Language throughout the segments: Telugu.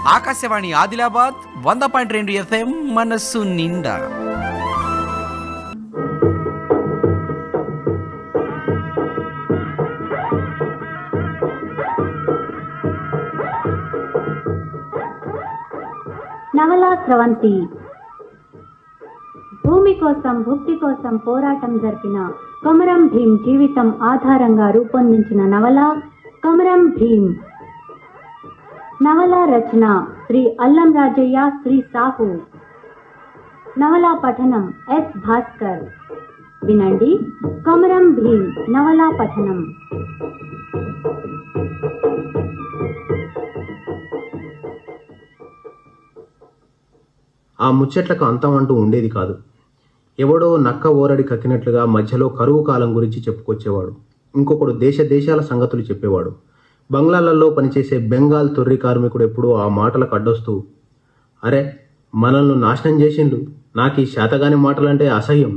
ఆకాశవాణి ఆదిలాబాద్ వంద పాయింట్ రెండు ఎఫ్ఎం మనస్సు నిండా నవలా స్రవంతి భూమి కోసం భుక్తి కోసం పోరాటం జరిపిన కొమరం భీం జీవితం ఆధారంగా రూపొందించిన నవల కొమరం భీం నవల రచన శ్రీ అల్లం రాజయ్య శ్రీ సాహు నవలా పఠనం ఎస్ భాస్కర్ వినండి కొమరం భీం నవలా పఠనం ఆ ముచ్చట్లకు అంతం అంటూ ఉండేది కాదు ఎవడో నక్క ఓరడి కక్కినట్లుగా మధ్యలో కరువు కాలం గురించి చెప్పుకొచ్చేవాడు ఇంకొకడు దేశ దేశాల సంగతులు చెప్పేవాడు బంగ్లాలలో పనిచేసే బెంగాల్ తొర్రి కార్మికుడు ఎప్పుడూ ఆ మాటలకు అడ్డొస్తూ అరే మనల్ని నాశనం చేసిండు నాకు ఈ శాతగాని మాటలంటే అసహ్యం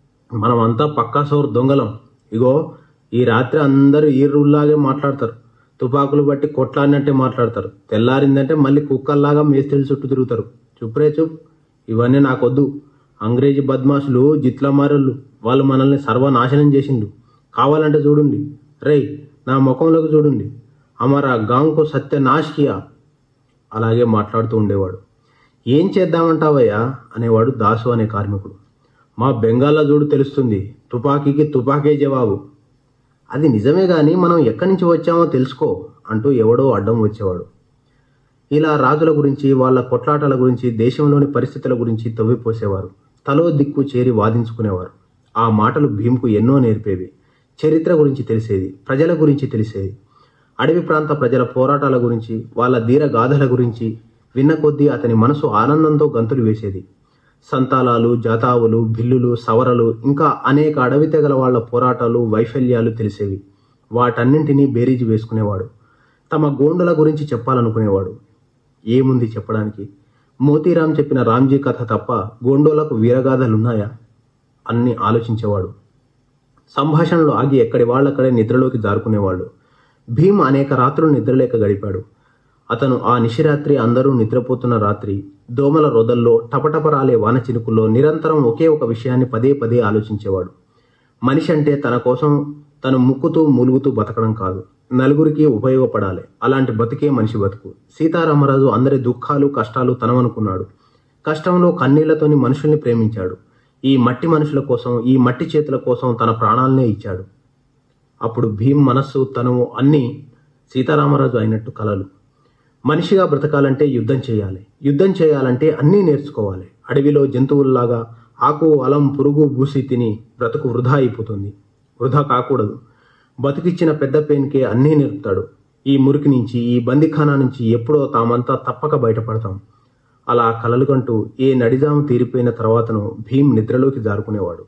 మనమంతా పక్కా సోర్ దొంగలం ఇగో ఈ రాత్రి అందరూ ఈర్రుల్లాగే మాట్లాడతారు తుపాకులు బట్టి కొట్లాడినట్టే మాట్లాడతారు తెల్లారిందంటే మళ్ళీ కుక్కల్లాగా మేస్త్రీలు చుట్టూ తిరుగుతారు చుప్రే చూప్ ఇవన్నీ నాకొద్దు అంగ్రేజీ బద్మాషులు జిత్లమారులు వాళ్ళు మనల్ని సర్వనాశనం చేసిండు కావాలంటే చూడండి రేయ్ నా ముఖంలోకి చూడండి అమరా గాంకు సత్యనాశ్ కియా అలాగే మాట్లాడుతూ ఉండేవాడు ఏం చేద్దామంటావయ్యా అనేవాడు దాసు అనే కార్మికుడు మా బెంగాల్లో చూడు తెలుస్తుంది తుపాకీకి తుపాకే జవాబు అది నిజమే గాని మనం ఎక్కడి నుంచి వచ్చామో తెలుసుకో అంటూ ఎవడో అడ్డం వచ్చేవాడు ఇలా రాజుల గురించి వాళ్ళ కొట్లాటల గురించి దేశంలోని పరిస్థితుల గురించి తవ్విపోసేవారు తలో దిక్కు చేరి వాదించుకునేవారు ఆ మాటలు భీమ్కు ఎన్నో నేర్పేవి చరిత్ర గురించి తెలిసేది ప్రజల గురించి తెలిసేది అడవి ప్రాంత ప్రజల పోరాటాల గురించి వాళ్ళ ధీర గాథల గురించి విన్న కొద్దీ అతని మనసు ఆనందంతో గంతులు వేసేది సంతాలాలు జాతావులు బిల్లులు సవరలు ఇంకా అనేక అడవి తెగల వాళ్ళ పోరాటాలు వైఫల్యాలు తెలిసేవి వాటన్నింటినీ బేరీజు వేసుకునేవాడు తమ గోండుల గురించి చెప్పాలనుకునేవాడు ఏముంది చెప్పడానికి మోతీరాం చెప్పిన రామ్జీ కథ తప్ప గోండోలకు వీరగాథలున్నాయా అన్ని ఆలోచించేవాడు సంభాషణలు ఆగి ఎక్కడి వాళ్ళక్కడే నిద్రలోకి జారుకునేవాడు భీమ్ అనేక రాత్రులు నిద్రలేక గడిపాడు అతను ఆ నిశిరాత్రి అందరూ నిద్రపోతున్న రాత్రి దోమల రొదల్లో టపటపరాలే వాన చినుకుల్లో నిరంతరం ఒకే ఒక విషయాన్ని పదే పదే ఆలోచించేవాడు మనిషి అంటే తన కోసం తను ముక్కుతూ మూలుగుతూ బతకడం కాదు నలుగురికి ఉపయోగపడాలి అలాంటి బతికే మనిషి బతుకు సీతారామరాజు అందరి దుఃఖాలు కష్టాలు తనవనుకున్నాడు కష్టంలో కన్నీళ్లతోని మనుషుల్ని ప్రేమించాడు ఈ మట్టి మనుషుల కోసం ఈ మట్టి చేతుల కోసం తన ప్రాణాలనే ఇచ్చాడు అప్పుడు భీమ్ మనస్సు తను అన్నీ సీతారామరాజు అయినట్టు కలలు మనిషిగా బ్రతకాలంటే యుద్ధం చేయాలి యుద్ధం చేయాలంటే అన్నీ నేర్చుకోవాలి అడవిలో జంతువుల్లాగా ఆకు అలం పురుగు బూసి తిని బ్రతుకు వృధా అయిపోతుంది వృధా కాకూడదు బతుకిచ్చిన పెద్ద పేన్కే అన్నీ నేర్పుతాడు ఈ మురికి నుంచి ఈ బందిఖానా నుంచి ఎప్పుడో తామంతా తప్పక బయటపడతాం అలా కలలుకంటూ ఏ నడిజాము తీరిపోయిన తర్వాతను భీమ్ నిద్రలోకి జారుకునేవాడు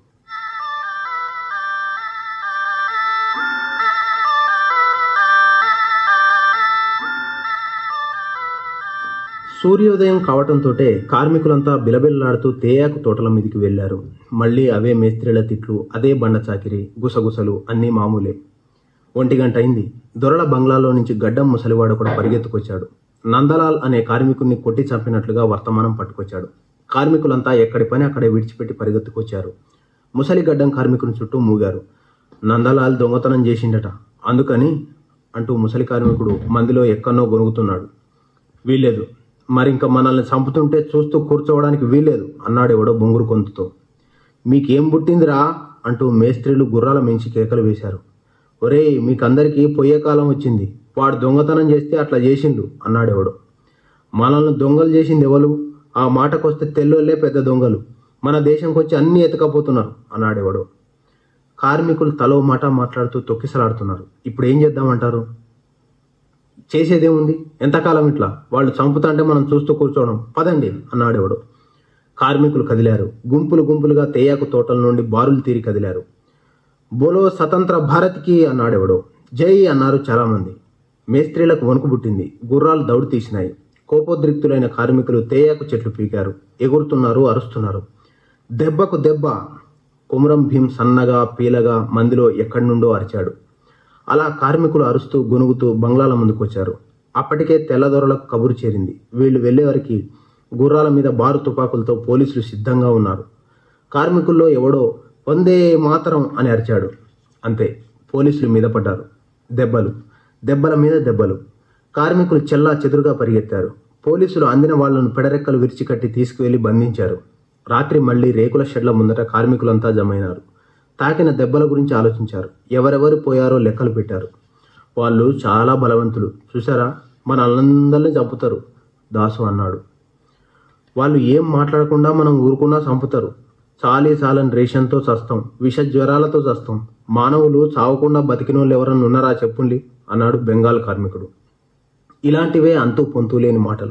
సూర్యోదయం కావటంతోటే కార్మికులంతా బిలబిల్లాడుతూ తేయాకు తోటల మీదికి వెళ్లారు మళ్ళీ అవే మేస్త్రీల తిట్లు అదే బండ చాకిరి గుసగుసలు అన్నీ మామూలే ఒంటి గంట అయింది దొరల బంగ్లాలో నుంచి గడ్డం ముసలివాడు కూడా పరిగెత్తుకొచ్చాడు నందలాల్ అనే కార్మికుడిని కొట్టి చంపినట్లుగా వర్తమానం పట్టుకొచ్చాడు కార్మికులంతా ఎక్కడి పని అక్కడే విడిచిపెట్టి పరిగెత్తుకొచ్చారు ముసలి గడ్డం కార్మికుని చుట్టూ మూగారు నందలాల్ దొంగతనం చేసిండట అందుకని అంటూ ముసలి కార్మికుడు మందిలో ఎక్కన్నో గొనుగుతున్నాడు వీల్లేదు మరింక మనల్ని చంపుతుంటే చూస్తూ కూర్చోవడానికి వీల్లేదు అన్నాడు ఎవడో బొంగురు కొంతుతో మీకేం పుట్టిందిరా అంటూ మేస్త్రీలు గుర్రాల మించి కేకలు వేశారు ఒరేయ్ మీకందరికీ పొయ్యే కాలం వచ్చింది వాడు దొంగతనం చేస్తే అట్లా చేసిండు అన్నాడెవడు మనల్ని దొంగలు చేసింది ఎవరు ఆ మాటకొస్తే తెల్లోళ్ళే పెద్ద దొంగలు మన దేశంకి వచ్చి అన్ని ఎతకపోతున్నారు అన్నాడెవడు కార్మికులు తలో మాట మాట్లాడుతూ తొక్కిసలాడుతున్నారు ఇప్పుడు ఏం చేద్దామంటారు చేసేదేముంది ఎంతకాలం ఇట్లా వాళ్ళు చంపుతాంటే మనం చూస్తూ కూర్చోవడం పదండి అన్నాడెవడు కార్మికులు కదిలారు గుంపులు గుంపులుగా తేయాకు తోటల నుండి బారులు తీరి కదిలారు బోలో స్వతంత్ర భారత్కి అన్నాడెవడో జై అన్నారు చాలామంది మేస్త్రీలకు వణుకు పుట్టింది గుర్రాలు దౌడు తీసినాయి కోపోద్రిక్తులైన కార్మికులు తేయాకు చెట్లు పీకారు ఎగురుతున్నారు అరుస్తున్నారు దెబ్బకు దెబ్బ కుమరం భీం సన్నగా పీలగా మందిలో ఎక్కడి నుండో అరిచాడు అలా కార్మికులు అరుస్తూ గొనుగుతూ బంగ్లాల ముందుకొచ్చారు అప్పటికే తెల్లదొరలకు కబురు చేరింది వీళ్ళు వెళ్ళేవరకు గుర్రాల మీద బారు తుపాకులతో పోలీసులు సిద్ధంగా ఉన్నారు కార్మికుల్లో ఎవడో వందే మాతరం అని అరిచాడు అంతే పోలీసులు మీద పడ్డారు దెబ్బలు దెబ్బల మీద దెబ్బలు కార్మికులు చెల్లా చెదురుగా పరిగెత్తారు పోలీసులు అందిన వాళ్లను పెడరెక్కలు విరిచికట్టి తీసుకువెళ్లి బంధించారు రాత్రి మళ్లీ రేకుల షెడ్ల ముందట కార్మికులంతా జమైనారు తాకిన దెబ్బల గురించి ఆలోచించారు ఎవరెవరు పోయారో లెక్కలు పెట్టారు వాళ్ళు చాలా బలవంతులు చూసారా మన అందరినీ చంపుతారు దాసు అన్నాడు వాళ్ళు ఏం మాట్లాడకుండా మనం ఊరుకున్నా చంపుతారు చాలీ చాలని రేషన్తో చస్తాం విష జ్వరాలతో చస్తాం మానవులు చావకుండా బతికిన వాళ్ళు ఎవరన్నా ఉన్నారా చెప్పుండి అన్నాడు బెంగాల్ కార్మికుడు ఇలాంటివే అంతు పొంతు లేని మాటలు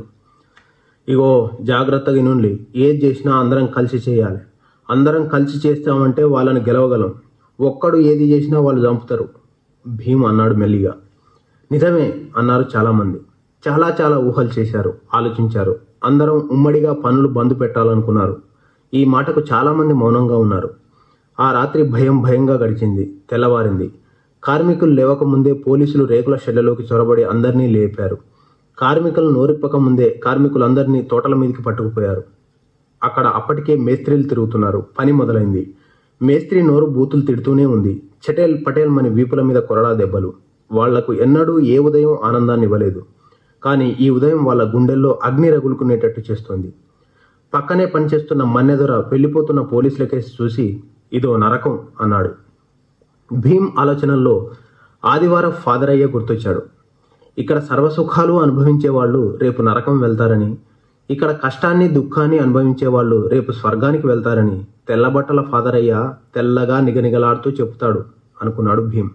ఇగో జాగ్రత్తగా నుండి ఏది చేసినా అందరం కలిసి చేయాలి అందరం కలిసి చేస్తామంటే వాళ్ళని గెలవగలం ఒక్కడు ఏది చేసినా వాళ్ళు చంపుతారు భీమ్ అన్నాడు మెల్లిగా నిజమే అన్నారు చాలామంది చాలా చాలా ఊహలు చేశారు ఆలోచించారు అందరం ఉమ్మడిగా పనులు బంద్ పెట్టాలనుకున్నారు ఈ మాటకు చాలామంది మౌనంగా ఉన్నారు ఆ రాత్రి భయం భయంగా గడిచింది తెల్లవారింది కార్మికులు లేవకముందే పోలీసులు రేకుల షెడ్లలోకి చొరబడి అందరినీ లేపారు కార్మికులు నోరిప్పక ముందే కార్మికులందరినీ తోటల మీదకి పట్టుకుపోయారు అక్కడ అప్పటికే మేస్త్రీలు తిరుగుతున్నారు పని మొదలైంది మేస్త్రి నోరు బూతులు తిడుతూనే ఉంది చటేల్ పటేల్ మని వీపుల మీద కొరడా దెబ్బలు వాళ్లకు ఎన్నడూ ఏ ఉదయం ఆనందాన్ని ఇవ్వలేదు కానీ ఈ ఉదయం వాళ్ళ గుండెల్లో అగ్ని రగులుకునేటట్టు చేస్తోంది పక్కనే పనిచేస్తున్న మన్నెదొర వెళ్ళిపోతున్న పోలీసులకేసి చూసి ఇదో నరకం అన్నాడు భీమ్ ఆలోచనల్లో ఆదివారం ఫాదర్ అయ్యే గుర్తొచ్చాడు ఇక్కడ సర్వసుఖాలు అనుభవించే వాళ్ళు రేపు నరకం వెళ్తారని ఇక్కడ కష్టాన్ని దుఃఖాన్ని అనుభవించే వాళ్ళు రేపు స్వర్గానికి వెళ్తారని తెల్లబట్టల ఫాదర్ అయ్య తెల్లగా నిగనిగలాడుతూ చెప్తాడు అనుకున్నాడు భీమ్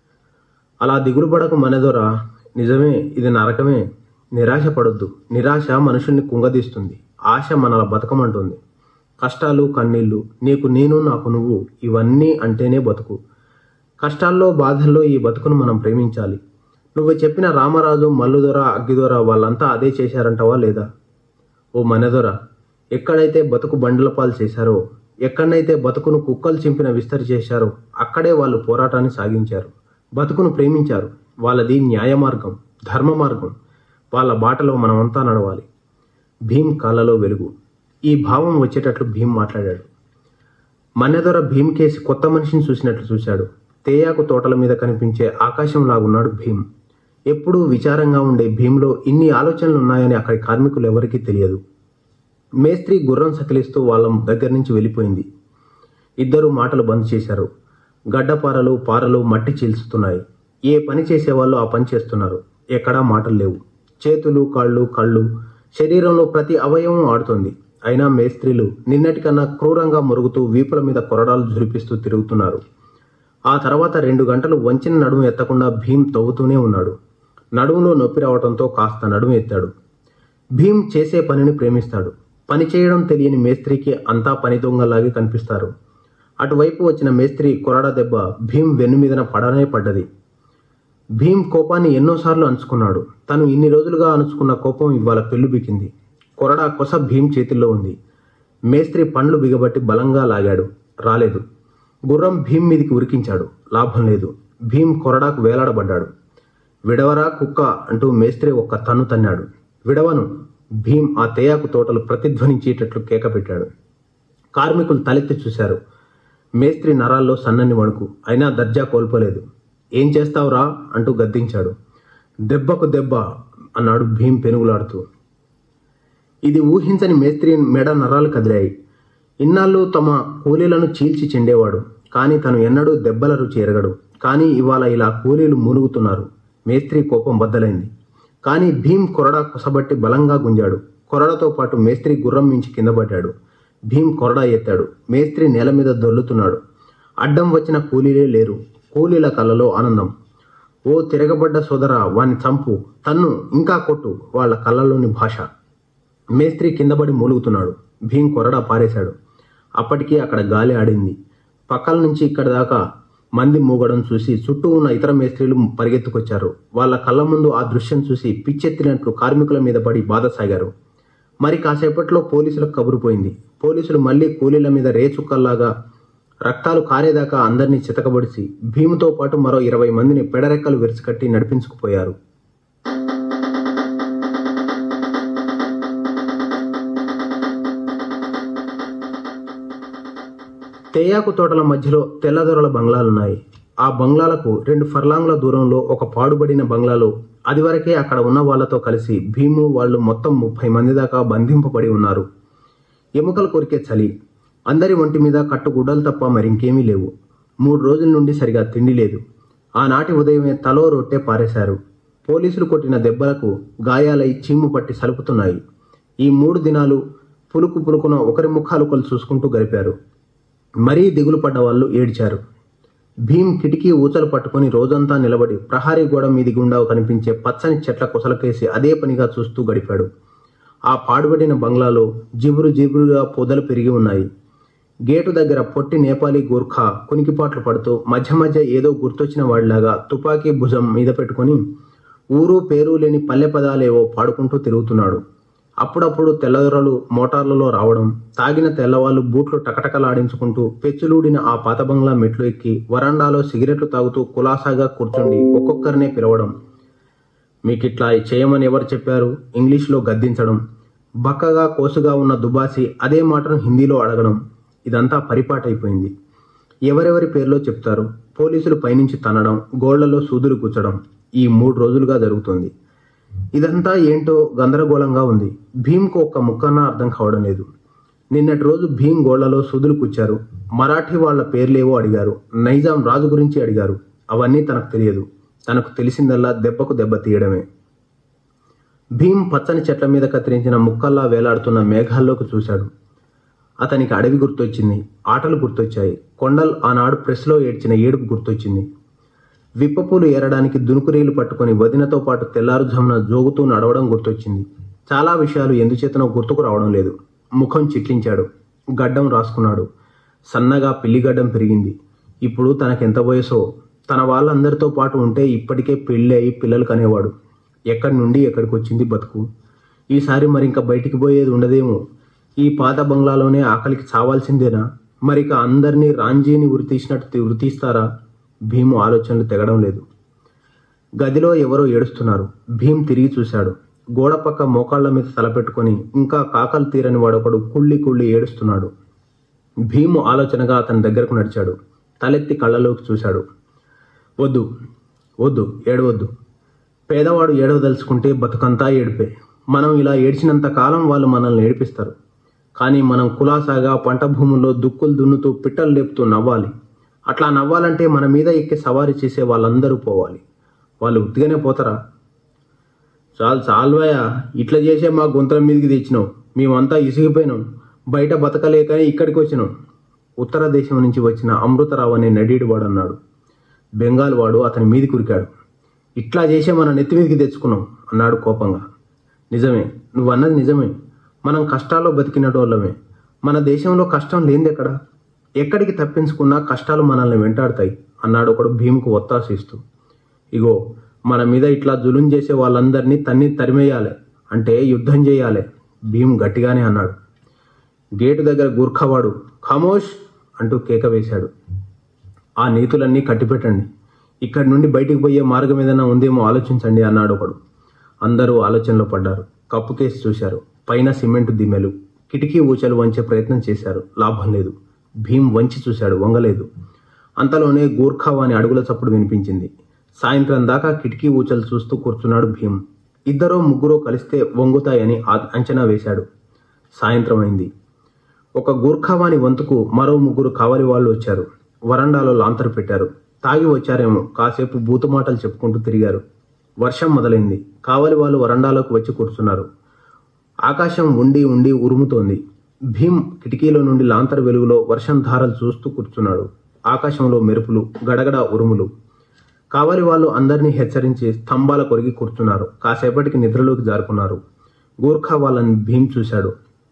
అలా దిగులు పడకు మనెదొరా నిజమే ఇది నరకమే నిరాశ పడొద్దు నిరాశ మనుషుల్ని కుంగదీస్తుంది ఆశ మనల బతకమంటుంది కష్టాలు కన్నీళ్లు నీకు నేను నాకు నువ్వు ఇవన్నీ అంటేనే బతుకు కష్టాల్లో బాధల్లో ఈ బతుకును మనం ప్రేమించాలి నువ్వు చెప్పిన రామరాజు మల్లుదొర అగ్గిదొర వాళ్ళంతా అదే చేశారంటావా లేదా ఓ మనదొర ఎక్కడైతే బతుకు బండల పాలు చేశారో ఎక్కడైతే బతుకును కుక్కలు చింపిన విస్తరి చేశారో అక్కడే వాళ్ళు పోరాటాన్ని సాగించారు బతుకును ప్రేమించారు వాళ్ళది న్యాయ మార్గం ధర్మ మార్గం వాళ్ళ బాటలో మనమంతా నడవాలి భీమ్ కాళ్ళలో వెలుగు ఈ భావం వచ్చేటట్లు భీమ్ మాట్లాడాడు మన్నెదొర భీమ్ కేసి కొత్త మనిషిని చూసినట్లు చూశాడు తేయాకు తోటల మీద కనిపించే ఆకాశంలాగున్నాడు భీమ్ ఎప్పుడూ విచారంగా ఉండే భీమ్లో ఇన్ని ఆలోచనలు ఉన్నాయని అక్కడి కార్మికులు ఎవరికీ తెలియదు మేస్త్రి గుర్రం సకిలిస్తూ వాళ్ళ దగ్గర నుంచి వెళ్ళిపోయింది ఇద్దరు మాటలు బంద్ చేశారు గడ్డపారలు పారలు మట్టి చీల్చుతున్నాయి ఏ పని చేసేవాళ్ళు ఆ పని చేస్తున్నారు ఎక్కడా మాటలు లేవు చేతులు కాళ్ళు కళ్ళు శరీరంలో ప్రతి అవయవం ఆడుతోంది అయినా మేస్త్రీలు నిన్నటికన్నా క్రూరంగా మురుగుతూ వీపుల మీద కొరడాలు జురిపిస్తూ తిరుగుతున్నారు ఆ తర్వాత రెండు గంటలు వంచిన నడుము ఎత్తకుండా భీమ్ తవ్వుతూనే ఉన్నాడు నడుములో నొప్పి రావడంతో కాస్త నడుము ఎత్తాడు భీమ్ చేసే పనిని ప్రేమిస్తాడు పని చేయడం తెలియని మేస్త్రికి అంతా పని దొంగలాగే కనిపిస్తారు అటువైపు వచ్చిన మేస్త్రి కొరడా దెబ్బ భీమ్ వెన్నుమీదన పడనే పడ్డది భీమ్ కోపాన్ని ఎన్నోసార్లు అణుచుకున్నాడు తను ఇన్ని రోజులుగా అణుచుకున్న కోపం ఇవాళ పెళ్లిబికింది కొరడా కొస భీమ్ చేతిలో ఉంది మేస్త్రి పండ్లు బిగబట్టి బలంగా లాగాడు రాలేదు గుర్రం భీమ్ మీదికి ఉరికించాడు లాభం లేదు భీమ్ కొరడాకు వేలాడబడ్డాడు విడవరా కుక్క అంటూ మేస్త్రి ఒక్క తన్ను తన్నాడు విడవను భీమ్ ఆ తేయాకు తోటలు ప్రతిధ్వనించేటట్లు కేక పెట్టాడు కార్మికులు తలెత్తి చూశారు మేస్త్రి నరాల్లో సన్నని వణుకు అయినా దర్జా కోల్పోలేదు ఏం చేస్తావురా అంటూ గద్దించాడు దెబ్బకు దెబ్బ అన్నాడు భీమ్ పెనుగులాడుతూ ఇది ఊహించని మేస్త్రి మెడ నరాలు కదిలాయి ఇన్నాళ్ళు తమ కూలీలను చీల్చి చెండేవాడు కానీ తను ఎన్నడూ దెబ్బల రుచి ఎరగడు కానీ ఇవాళ ఇలా కూలీలు మూలుగుతున్నారు మేస్త్రి కోపం బద్దలైంది కానీ భీమ్ కొరడా కుసబట్టి బలంగా గుంజాడు కొరడతో పాటు మేస్త్రి గుర్రం మించి కింద పడ్డాడు భీమ్ కొరడా ఎత్తాడు మేస్త్రి నేల మీద దొర్లుతున్నాడు అడ్డం వచ్చిన కూలీలే లేరు కూలీల కళ్ళలో ఆనందం ఓ తిరగబడ్డ సోదర వాణ్ణి చంపు తన్ను ఇంకా కొట్టు వాళ్ళ కళ్ళలోని భాష మేస్త్రి కిందపడి మూలుగుతున్నాడు భీం కొరడా పారేశాడు అప్పటికే అక్కడ గాలి ఆడింది పక్కల నుంచి ఇక్కడ దాకా మంది మూగడం చూసి చుట్టూ ఉన్న ఇతర మేస్త్రీలు పరిగెత్తుకొచ్చారు వాళ్ళ కళ్ళ ముందు ఆ దృశ్యం చూసి పిచ్చెత్తినట్లు కార్మికుల మీద పడి బాధ సాగారు మరి కాసేపట్లో పోలీసులకు కబురుపోయింది పోలీసులు మళ్ళీ కూలీల మీద రేచుక్కల్లాగా రక్తాలు కారేదాకా అందరినీ చితకబడిసి భీముతో పాటు మరో ఇరవై మందిని పెడరెక్కలు విరిచికట్టి నడిపించుకుపోయారు తేయాకు తోటల మధ్యలో తెల్లదొరల బంగ్లాలున్నాయి ఆ బంగ్లాలకు రెండు ఫర్లాంగ్ల దూరంలో ఒక పాడుబడిన బంగ్లాలో అదివరకే అక్కడ ఉన్న వాళ్ళతో కలిసి భీము వాళ్ళు మొత్తం ముప్పై మంది దాకా బంధింపబడి ఉన్నారు ఎముకలు కొరికే చలి అందరి ఒంటి మీద కట్టుగుడ్డలు తప్ప మరింకేమీ లేవు మూడు రోజుల నుండి సరిగా తిండి లేదు ఆనాటి ఉదయమే తలో రొట్టె పారేశారు పోలీసులు కొట్టిన దెబ్బలకు గాయాలై చీము పట్టి సలుపుతున్నాయి ఈ మూడు దినాలు పులుకు పులుకున ఒకరి ముఖాలుకలు చూసుకుంటూ గడిపారు మరీ దిగులు పడ్డ వాళ్ళు ఏడ్చారు భీమ్ కిటికీ ఊచలు పట్టుకొని రోజంతా నిలబడి ప్రహారీ గోడ మీది గుండా కనిపించే పచ్చని చెట్ల కొసలకేసి అదే పనిగా చూస్తూ గడిపాడు ఆ పాడుబడిన బంగ్లాలో జిబురు జిబురుగా పొదలు పెరిగి ఉన్నాయి గేటు దగ్గర పొట్టి నేపాలీ గూర్ఖా కునికిపాట్లు పడుతూ మధ్య మధ్య ఏదో గుర్తొచ్చిన వాడిలాగా తుపాకీ భుజం మీద పెట్టుకొని ఊరు పేరు లేని పల్లె పదాలేవో పాడుకుంటూ తిరుగుతున్నాడు అప్పుడప్పుడు తెల్లదొరలు మోటార్లలో రావడం తాగిన తెల్లవాళ్ళు బూట్లు టకటకలాడించుకుంటూ పెచ్చులూడిన ఆ పాత బంగ్లా మెట్లు ఎక్కి వరండాలో సిగరెట్లు తాగుతూ కులాసాగా కూర్చుండి ఒక్కొక్కరినే పిలవడం మీకిట్లా చేయమని ఎవరు చెప్పారు ఇంగ్లీష్లో గద్దించడం బక్కగా కోసుగా ఉన్న దుబాసి అదే మాటను హిందీలో అడగడం ఇదంతా పరిపాటైపోయింది ఎవరెవరి పేర్లో చెప్తారు పోలీసులు పైనుంచి తనడం గోళ్లలో సూదులు కూర్చడం ఈ మూడు రోజులుగా జరుగుతుంది ఇదంతా ఏంటో గందరగోళంగా ఉంది భీమ్కు ఒక్క ముక్కన్నా అర్థం కావడం లేదు నిన్నటి రోజు భీమ్ గోళ్లలో సూదులు కూర్చారు మరాఠీ వాళ్ళ పేర్లేవో అడిగారు నైజాం రాజు గురించి అడిగారు అవన్నీ తనకు తెలియదు తనకు తెలిసిందల్లా దెబ్బకు దెబ్బ తీయడమే భీమ్ పచ్చని చెట్ల మీద కత్తిరించిన ముక్కల్లా వేలాడుతున్న మేఘాల్లోకి చూశాడు అతనికి అడవి గుర్తొచ్చింది ఆటలు గుర్తొచ్చాయి కొండల్ ఆనాడు ప్రెస్లో ఏడ్చిన ఏడుపు గుర్తొచ్చింది విప్పపూలు ఏరడానికి దునుకురీలు పట్టుకొని వదినతో పాటు తెల్లారుజామున జోగుతూ నడవడం గుర్తొచ్చింది చాలా విషయాలు ఎందుచేతనో గుర్తుకు రావడం లేదు ముఖం చిట్లించాడు గడ్డం రాసుకున్నాడు సన్నగా పిల్లిగడ్డం పెరిగింది ఇప్పుడు తనకెంత వయసో తన వాళ్ళందరితో పాటు ఉంటే ఇప్పటికే పెళ్ళి అయి పిల్లలు కనేవాడు ఎక్కడి నుండి ఎక్కడికి వచ్చింది బతుకు ఈసారి మరింక బయటికి పోయేది ఉండదేమో ఈ పాత బంగ్లాలోనే ఆకలికి చావాల్సిందేనా మరిక అందరినీ రాంజీని ఉరితీసినట్టు ఉరితీస్తారా భీము ఆలోచనలు తెగడం లేదు గదిలో ఎవరో ఏడుస్తున్నారు భీమ్ తిరిగి చూశాడు గోడ పక్క మోకాళ్ల మీద తలపెట్టుకొని ఇంకా కాకలు తీరని వాడొకడు కుళ్ళి కుళ్ళి ఏడుస్తున్నాడు భీము ఆలోచనగా అతని దగ్గరకు నడిచాడు తలెత్తి కళ్ళలోకి చూశాడు వద్దు వద్దు ఏడవద్దు పేదవాడు ఏడవదలుచుకుంటే బతుకంతా ఏడిపే మనం ఇలా ఏడ్చినంత కాలం వాళ్ళు మనల్ని ఏడిపిస్తారు కానీ మనం కులాసాగా పంట భూముల్లో దుక్కులు దున్నుతూ పిట్టలు లేపుతూ నవ్వాలి అట్లా నవ్వాలంటే మన మీద ఎక్కి సవారీ చేసే వాళ్ళందరూ పోవాలి వాళ్ళు ఉత్తిగానే పోతారా చాలు చాలువయ్యా ఇట్లా చేసే మా గుంతల మీదకి తెచ్చినావు మేమంతా ఇసిగిపోయినాం బయట బతకలేకనే ఇక్కడికి వచ్చినాం ఉత్తర దేశం నుంచి వచ్చిన అమృతరావు అనే నడీడు వాడు అన్నాడు బెంగాల్ వాడు అతని మీది కురికాడు ఇట్లా చేసే మన నెత్తి మీదకి తెచ్చుకున్నాం అన్నాడు కోపంగా నిజమే నువ్వు అన్నది నిజమే మనం కష్టాల్లో బతికినటోళ్ళమే మన దేశంలో కష్టం లేనిది ఎక్కడ ఎక్కడికి తప్పించుకున్నా కష్టాలు మనల్ని వెంటాడతాయి అన్నాడు ఒకడు భీముకు ఒత్తాసిస్తూ ఇగో మన మీద ఇట్లా జులుం చేసే వాళ్ళందరినీ తన్ని తరిమేయాలి అంటే యుద్ధం చేయాలి భీమ్ గట్టిగానే అన్నాడు గేటు దగ్గర గూర్ఖవాడు ఖమోష్ అంటూ కేక వేశాడు ఆ నీతులన్నీ కట్టిపెట్టండి ఇక్కడి నుండి బయటికి పోయే మార్గం ఏదైనా ఉందేమో ఆలోచించండి అన్నాడు ఒకడు అందరూ ఆలోచనలో పడ్డారు కప్పు కేసి చూశారు పైన సిమెంట్ దిమ్మెలు కిటికీ ఊచలు వంచే ప్రయత్నం చేశారు లాభం లేదు భీమ్ వంచి చూశాడు వంగలేదు అంతలోనే గూర్ఖావాని అడుగుల చప్పుడు వినిపించింది సాయంత్రం దాకా కిటికీ ఊచలు చూస్తూ కూర్చున్నాడు భీమ్ ఇద్దరో ముగ్గురో కలిస్తే వంగుతాయని ఆ- అంచనా వేశాడు సాయంత్రం అయింది ఒక గూర్ఖావాని వంతుకు మరో ముగ్గురు కావలి వాళ్ళు వచ్చారు వరండాలో లాంతరు పెట్టారు తాగి వచ్చారేమో కాసేపు బూతుమాటలు చెప్పుకుంటూ తిరిగారు వర్షం మొదలైంది కావలి వాళ్ళు వరండాలోకి వచ్చి కూర్చున్నారు ఆకాశం ఉండి ఉండి ఉరుముతోంది భీమ్ కిటికీలో నుండి లాంతరు వెలుగులో వర్షం ధారలు చూస్తూ కూర్చున్నాడు ఆకాశంలో మెరుపులు గడగడ ఉరుములు కావలి వాళ్ళు అందరినీ హెచ్చరించి స్తంభాల కొరిగి కూర్చున్నారు కాసేపటికి నిద్రలోకి జారుకున్నారు గూర్ఖా వాళ్ళని భీమ్ చూశాడు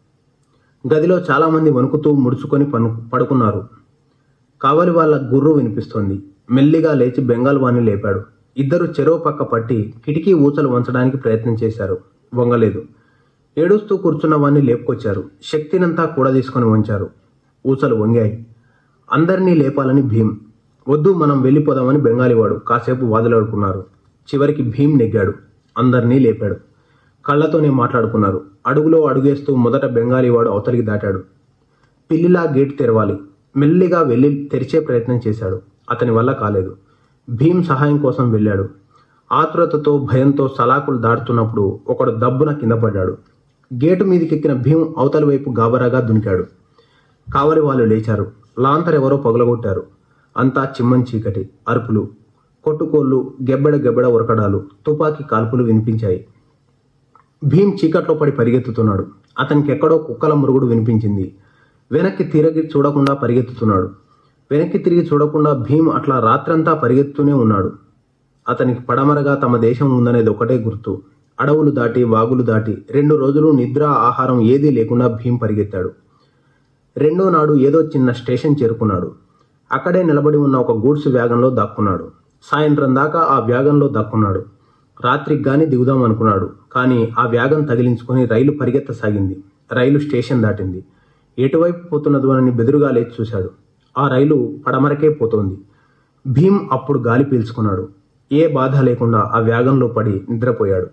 గదిలో చాలామంది వణుకుతూ ముడుచుకొని పను పడుకున్నారు కావలి వాళ్ళ గుర్రు వినిపిస్తోంది మెల్లిగా లేచి బెంగాల్ వాణ్ణి లేపాడు ఇద్దరు చెరో పక్క పట్టి కిటికీ ఊచలు వంచడానికి ప్రయత్నం చేశారు వంగలేదు ఏడుస్తూ కూర్చున్న వాణ్ణి లేపుకొచ్చారు శక్తినంతా కూడా తీసుకొని వంచారు ఊచలు వంగాయి అందరినీ లేపాలని భీమ్ వద్దు మనం వెళ్ళిపోదామని బెంగాలీవాడు కాసేపు వాదులాడుకున్నారు చివరికి భీమ్ నెగ్గాడు అందరినీ లేపాడు కళ్ళతోనే మాట్లాడుకున్నారు అడుగులో అడుగేస్తూ మొదట బెంగాలీవాడు అవతలికి దాటాడు పిల్లిలా గేటు తెరవాలి మెల్లిగా వెళ్ళి తెరిచే ప్రయత్నం చేశాడు అతని వల్ల కాలేదు భీమ్ సహాయం కోసం వెళ్ళాడు ఆతురతతో భయంతో సలాకులు దాటుతున్నప్పుడు ఒకడు దబ్బున కింద పడ్డాడు గేటు మీదకెక్కిన భీమ్ అవతలి వైపు గాబరాగా దునికాడు కావలి వాళ్ళు లేచారు లాంతర్ ఎవరో పగలగొట్టారు అంతా చిమ్మన్ చీకటి అరుపులు కొట్టుకోళ్ళు గెబ్బెడ గెబ్బెడ ఉరకడాలు తుపాకీ కాల్పులు వినిపించాయి భీమ్ చీకట్లో పడి పరిగెత్తుతున్నాడు అతనికి ఎక్కడో కుక్కల మురుగుడు వినిపించింది వెనక్కి తిరిగి చూడకుండా పరిగెత్తుతున్నాడు వెనక్కి తిరిగి చూడకుండా భీమ్ అట్లా రాత్రంతా పరిగెత్తుతూనే ఉన్నాడు అతనికి పడమరగా తమ దేశం ఉందనేది ఒకటే గుర్తు అడవులు దాటి వాగులు దాటి రెండు రోజులు నిద్ర ఆహారం ఏదీ లేకుండా భీమ్ పరిగెత్తాడు రెండో నాడు ఏదో చిన్న స్టేషన్ చేరుకున్నాడు అక్కడే నిలబడి ఉన్న ఒక గూడ్స్ వ్యాగన్లో దాక్కున్నాడు సాయంత్రం దాకా ఆ వ్యాగన్లో దాక్కున్నాడు రాత్రికి గాని దిగుదాం అనుకున్నాడు కానీ ఆ వ్యాగన్ తగిలించుకొని రైలు పరిగెత్తసాగింది రైలు స్టేషన్ దాటింది ఎటువైపు పోతున్నదో అని బెదురుగా లేచి చూశాడు ఆ రైలు పడమరకే పోతోంది భీమ్ అప్పుడు గాలి పీల్చుకున్నాడు ఏ బాధ లేకుండా ఆ వ్యాగన్లో పడి నిద్రపోయాడు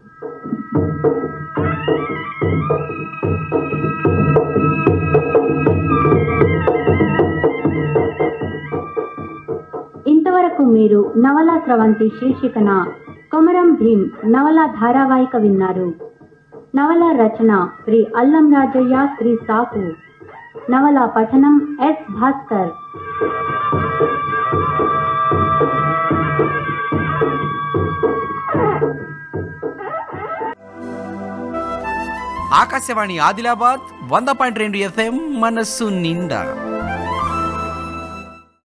ఇంతవరకు మీరు నవల స్రవంతి శీర్షికన కొమరం భీం నవల ధారావాహిక విన్నారు నవల రచన శ్రీ అల్లం రాజయ్య శ్రీ సాహు నవల పఠనం ఎస్ భాస్కర్ ఆకాశవాణి ఆదిలాబాద్ వంద పాయింట్ రెండు ఎఫ్ఎం మనస్సు నిండా